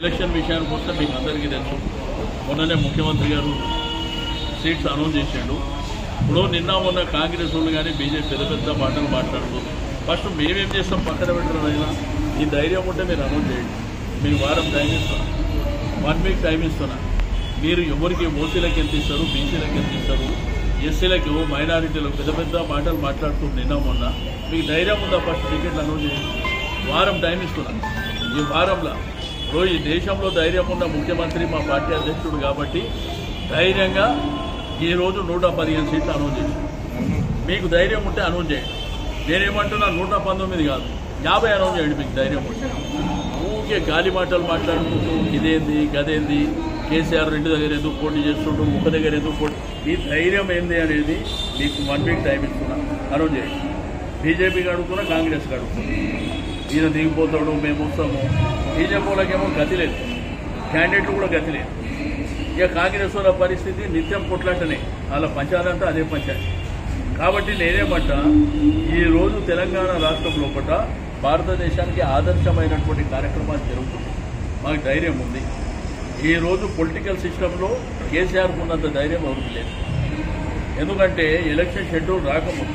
Election విషయానికి వస్తే మీకు అందరికీ తెలుసు మొన్ననే ముఖ్యమంత్రి గారు సీట్స్ అనౌన్స్ చేసిండు ఇప్పుడు నిన్న మొన్న కాంగ్రెస్ వాళ్ళు కానీ బీజేపీ పెద్ద పెద్ద మాటలు మాట్లాడుతూ ఫస్ట్ మేమేం చేస్తాం పక్కన పెట్టడం అయినా ఈ ధైర్యం ఉంటే మీరు అనౌన్స్ చేయండి మీకు వారం టైం ఇస్తున్నా వన్ వీక్ టైం ఇస్తున్నా మీరు ఎవరికి ఓసీలకు ఎంత ఇస్తారు బీసీలకు ఎంత ఇస్తారు ఎస్సీలకు మైనారిటీలకు పెద్ద పెద్ద మాటలు మాట్లాడుతూ నిన్న మొన్న మీకు ధైర్యం ఉందా ఫస్ట్ టికెట్లు అనౌన్స్ చేయండి వారం టైం ఇస్తున్నా ఈ వారంలో రోజు ఈ దేశంలో ధైర్యం ఉన్న ముఖ్యమంత్రి మా పార్టీ అధ్యక్షుడు కాబట్టి ధైర్యంగా ఈ రోజు నూట పదిహేను సీట్లు అనౌన్స్ చేసి మీకు ధైర్యం ఉంటే అనౌన్స్ చేయండి నేనేమంటున్నా నూట పంతొమ్మిది కాదు యాభై అనౌన్స్ చేయండి మీకు ధైర్యం ఉంటే ఊరికే గాలి మాటలు మాట్లాడుకుంటూ ఇదేంది గదేంది కేసీఆర్ రెండు దగ్గర ఎందుకు పోటీ చేస్తుంటూ ఒక దగ్గర ఎందుకు పోటీ మీ ధైర్యం ఏంది అనేది మీకు వన్ వీక్ టైం ఇస్తున్నా అనౌన్స్ చేయండి బీజేపీకి అడుగుతున్నా కాంగ్రెస్కి అడుగుతున్నా ఈయన దిగిపోతాడు మేము వస్తాము బీజేపీ వాళ్ళకేమో గతి లేదు క్యాండిడేట్లు కూడా గతి లేదు ఇక కాంగ్రెస్ వాళ్ళ పరిస్థితి నిత్యం కొట్లాటనే వాళ్ళ పంచాయతీ అంతా అదే పంచాయతీ కాబట్టి నేనేమంటా ఈ రోజు తెలంగాణ రాష్ట్రం లోపల భారతదేశానికి ఆదర్శమైనటువంటి కార్యక్రమాలు జరుగుతుంది మాకు ధైర్యం ఉంది ఈ రోజు పొలిటికల్ సిస్టంలో కేసీఆర్కు ఉన్నంత ధైర్యం ఎవరికి లేదు ఎందుకంటే ఎలక్షన్ షెడ్యూల్ రాకముందు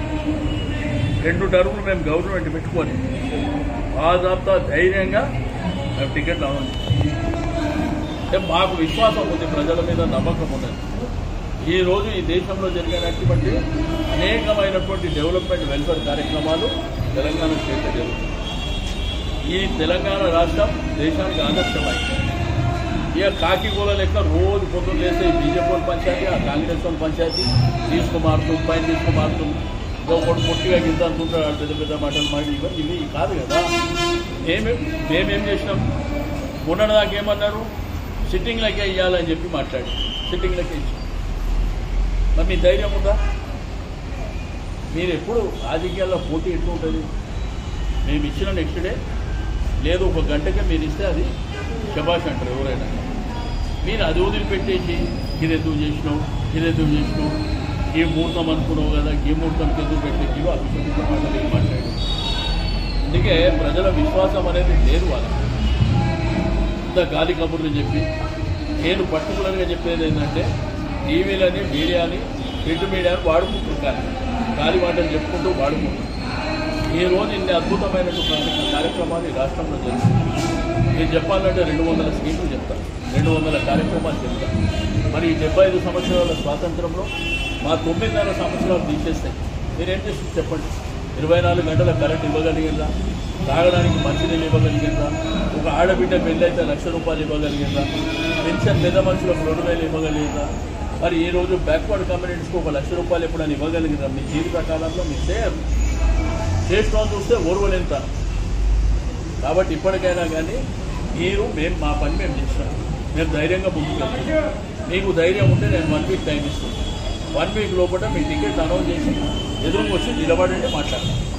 రెండు టర్ములు మేము గవర్నమెంట్ పెట్టుకొని బాధాప్తా ధైర్యంగా మేము టికెట్లు అనౌన్స్ చేసాం. అంటే మాకు విశ్వాసం ఉంది ప్రజల మీద నమ్మకం ఉన్నది ఈ రోజు ఈ దేశంలో జరిగినటువంటి అనేకమైనటువంటి డెవలప్మెంట్ వెల్ఫేర్ కార్యక్రమాలు తెలంగాణ స్టేట్లో జరుగుతుంది ఈ తెలంగాణ రాష్ట్రం దేశానికి ఆదర్శమైంది ఇక కాకిగూల లెక్క రోజు పొద్దున్న లేస్తే ఈ బీజేపీ వాళ్ళ పంచాయతీ ఆ కాంగ్రెస్ వాళ్ళ పంచాయతీ తీసుకుమారుతూ పైన తీసుకుమారుతూ ఒకటి పొట్టిగా గింత అనుకుంటాడు పెద్ద పెద్ద మాటలు మాట ఇవన్నీ ఇవి కాదు కదా మేమే మేమేం చేసినాం మొన్నటిదాకా ఏమన్నారు సిట్టింగ్లకే ఇవ్వాలని చెప్పి మాట్లాడి సిట్టింగ్లకే ఇచ్చాం మరి మీ ధైర్యం ఉందా మీరు ఎప్పుడు రాజకీయాల్లో పోటీ ఎట్లా ఉంటుంది మేము ఇచ్చిన నెక్స్ట్ డే లేదు ఒక గంటకే మీరు ఇస్తే అది శబాష్ అంటారు ఎవరైనా మీరు అది వదిలిపెట్టేసి ఇది ఎందుకు చేసినావు ఇది ఎందుకు చేసినావు ఈ ముహూర్తం అనుకున్నావు కదా ఈ ముహూర్తంకి ఎందుకు పెట్టేసి అభిషేక మాటలు ఏం మాట్లాడు అందుకే ప్రజల విశ్వాసం అనేది లేదు వాళ్ళకి ఇంత గాలి కబుర్లు చెప్పి నేను పర్టికులర్గా చెప్పేది ఏంటంటే టీవీలని మీడియాని ప్రింట్ మీడియాని వాడుకుంటున్నారు కానీ గాలి మాటలు చెప్పుకుంటూ వాడుకుంటున్నారు ఈ రోజు ఇన్ని అద్భుతమైనటువంటి కార్యక్రమాలు ఈ రాష్ట్రంలో జరుగుతుంది నేను చెప్పాలంటే రెండు వందల స్కీములు చెప్తాను రెండు వందల కార్యక్రమాలు చెప్తాను మరి ఈ డెబ్బై ఐదు సంవత్సరాల స్వాతంత్రంలో మా తొమ్మిదిన్నర సంవత్సరాలు తీసేస్తాయి మీరేం చేసి చెప్పండి ఇరవై నాలుగు గంటల కరెంట్ ఇవ్వగలిగిందా తాగడానికి మంచినీళ్ళు ఇవ్వగలిగిందా ఒక ఆడబిడ్డ పెళ్ళైతే లక్ష రూపాయలు ఇవ్వగలిగిందా పెన్షన్ పెద్ద మనుషులకు రెండు వేలు ఇవ్వగలిగిందా మరి ఈ రోజు బ్యాక్వర్డ్ కమ్యూనిటీస్కి ఒక లక్ష రూపాయలు ఎప్పుడైనా ఇవ్వగలిగిందా మీ జీవిత కాలంలో మీ సేర్ చేసిన చూస్తే ఓర్వలేంత కాబట్టి ఇప్పటికైనా కానీ మీరు మేము మా పని మేము చేసినాం మేము ధైర్యంగా ముందుకు వెళ్తాం మీకు ధైర్యం ఉంటే నేను వన్ వీక్ టైం ఇస్తాను వన్ వీక్ లోపల మీ టికెట్ అనౌన్స్ చేసి ఎదురుకు వచ్చి నిలబడండి మాట్లాడతాం